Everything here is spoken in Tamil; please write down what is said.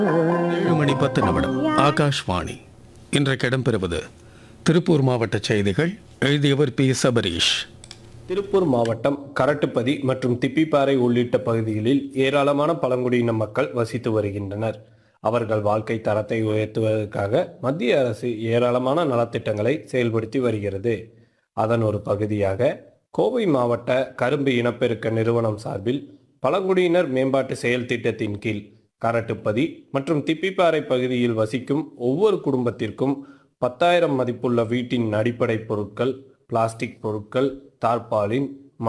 ஏழு மணி பத்து நிமிடம் ஆகாஷ்வாணி இன்றைக்கு இடம்பெறுவது திருப்பூர் மாவட்ட செய்திகள் எழுதியவர் பி சபரீஷ் திருப்பூர் மாவட்டம் கரட்டுப்பதி மற்றும் திப்பிப்பாறை உள்ளிட்ட பகுதிகளில் ஏராளமான பழங்குடியின மக்கள் வசித்து வருகின்றனர் அவர்கள் வாழ்க்கை தரத்தை உயர்த்துவதற்காக மத்திய அரசு ஏராளமான நலத்திட்டங்களை செயல்படுத்தி வருகிறது அதன் ஒரு பகுதியாக கோவை மாவட்ட கரும்பு இனப்பெருக்க நிறுவனம் சார்பில் பழங்குடியினர் மேம்பாட்டு செயல் திட்டத்தின் கீழ் கரட்டுப்பதி மற்றும் திப்பிப்பாறை பகுதியில் வசிக்கும் ஒவ்வொரு குடும்பத்திற்கும் பத்தாயிரம் மதிப்புள்ள வீட்டின் அடிப்படை பொருட்கள் பிளாஸ்டிக் பொருட்கள் தார்பாலின்